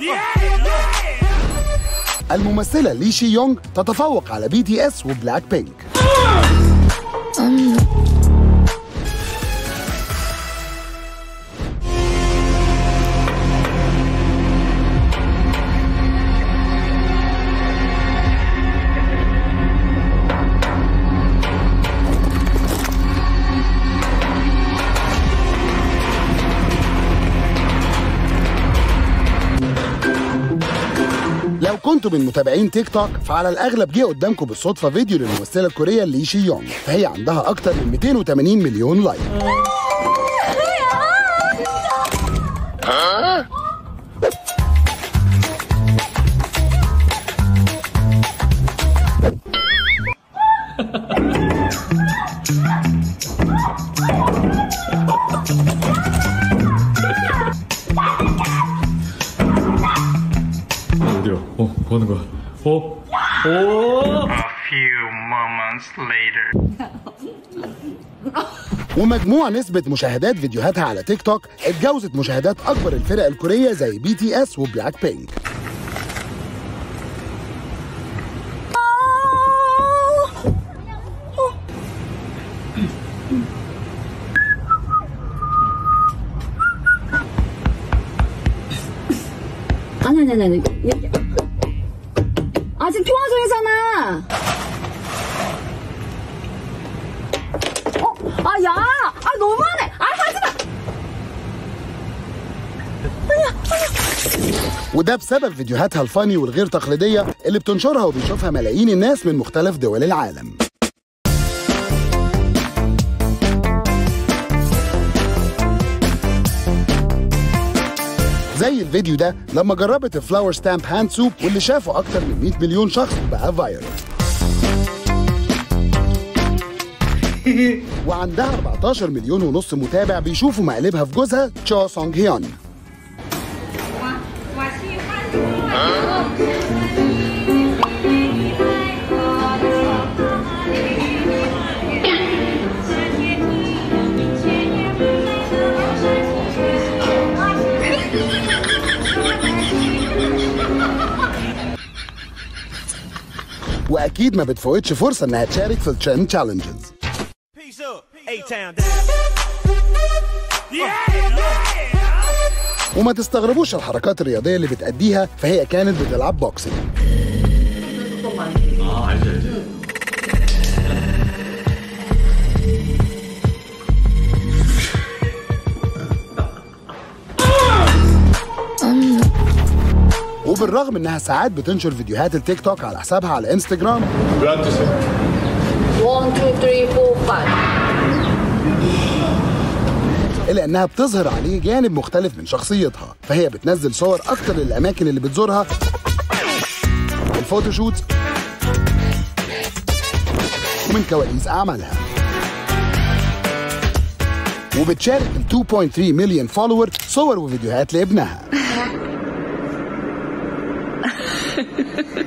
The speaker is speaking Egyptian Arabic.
الممثلة لي شي يونغ تتفوق على بي تي اس وبلاك بينك لو كنتم من متابعين تيك توك فعلى الاغلب جه قدامكم بالصدفه فيديو للممثله الكوريه لي شي يونغ فهي عندها اكتر من 280 مليون لايك 어디야? 어, 뭐 하는 거야? 어? 오! A few moments later. ومجموع نسبة مشاهدات فيديوهاتها على تيك توك اتجاوزت مشاهدات أكبر الفرق الكورية زي بي تي اس وبلاك بينك 아니 아니 아니 아니 아직 통화 중이잖아 어? 아 야! 아 너무하네! 아 하지마! وده بسبب فيديوهاتها الفاني والغير تقليدية اللي بتنشرها وبيشوفها ملايين الناس من مختلف دول العالم زي الفيديو ده لما جربت الفلاور ستامب هاند سوب واللي شافه أكتر من 100 مليون شخص بقى فايرال وعندها 14 مليون ونص متابع بيشوفوا مقالبها في جوزها تشو سونج هيون 我喜欢你。 واكيد ما بتفوتش فرصه انها تشارك في الترند تشالنجز Peace up. A-Town down. وما تستغربوش الحركات الرياضيه اللي بتأديها فهي كانت بتلعب بوكسنج 아, 알지, 알지. وبالرغم انها ساعات بتنشر فيديوهات التيك توك على حسابها على انستجرام 왜안 드세요? 1, 2, 3, 4, 5 الا انها بتظهر عليه جانب مختلف من شخصيتها فهي بتنزل صور اكتر للاماكن اللي بتزورها الفوتوشوت ومن كواليس اعمالها وبتشارك ال 2.3 مليون فولور صور وفيديوهات لابنها